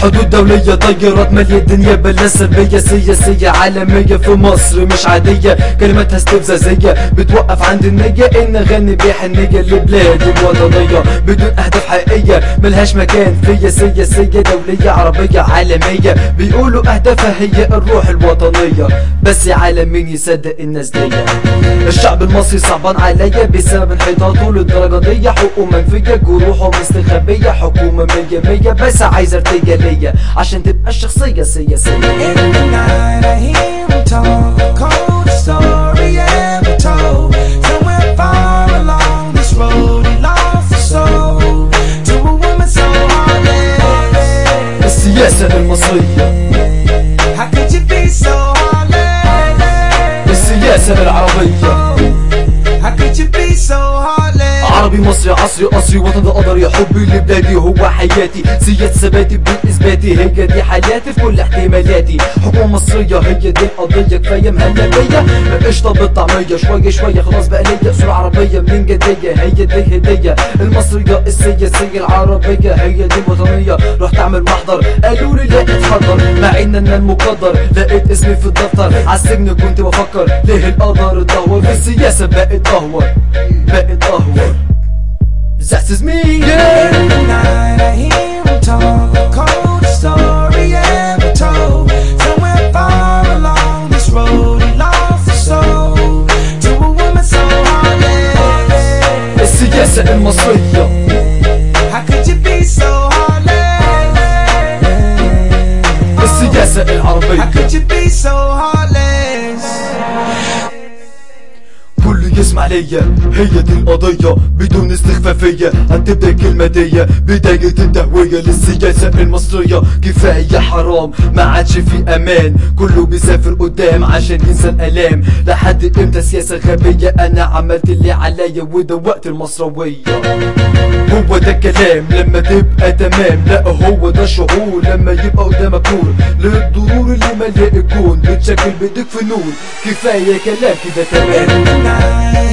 حدود دولية طيارات مالية الدنيا بلا سلبية سياسية عالمية في مصر مش عادية كلماتها استفزازية بتوقف عند النية ان اغني بحنية لبلادي الوطنية بدون اهداف حقيقية ملهاش مكان فيا سياسية دولية عربية عالمية بيقولوا اهدافها هي الروح الوطنية بس يا عالم مين يصدق الناس دي الشعب المصري صعبان عليا بسبب انحطاطه للدرجة دي حقوق منفية جروحه مستخبية حكومة مية مية بس عايزة ارتجالية ليا عشان تبقى الشخصية سياسية In the night I hear him talk A cold story ever told Somewhere far along this road He lost his soul To a woman so heartless السياسة المصرية How could you be so heartless السياسة العربية How could you be so heartless عربي مصري عصري قصري وطن ده قدري حبي لبلادي هو حياتي سيادة ثباتي بدون اثباتي هي دي حياتي في كل احتمالاتي حكومة مصرية هي دي القضية كفاية مهلة بيا قشطة بالطعمية شوية شوية خلاص بقى ليا صورة عربية من جدية هي دي هدية المصرية السياسية العربية هي دي الوطنية رحت اعمل محضر قالوا لي لا اتحضر مع ان انا المقدر لقيت اسمي في الدفتر عالسجن كنت بفكر ليه القدر اتدهور في السياسة بقت اهور بقت اهور This is me, yeah. In the night I hear him talk A cold story ever told Somewhere far along this road He lost his soul To a woman so heartless السياسة المصرية How could you be so heartless السياسة How العربية could you be so heartless كله يسمع ليا هي دي القضية بدون استخفافية هتبدأ كلمة دي بداية التهوية للسياسة المصرية كفاية حرام ما عادش في امان كله بيسافر قدام عشان ينسى الالام لحد امتى سياسة غبية انا عملت اللي عليا وده وقت المصروية هو ده الكلام لما تبقى تمام لا هو ده الشعور لما يبقى قدامك نور للضرور اللي مليء الكون بتشكل بايديك فنون كفاية كلام كده In تمام the night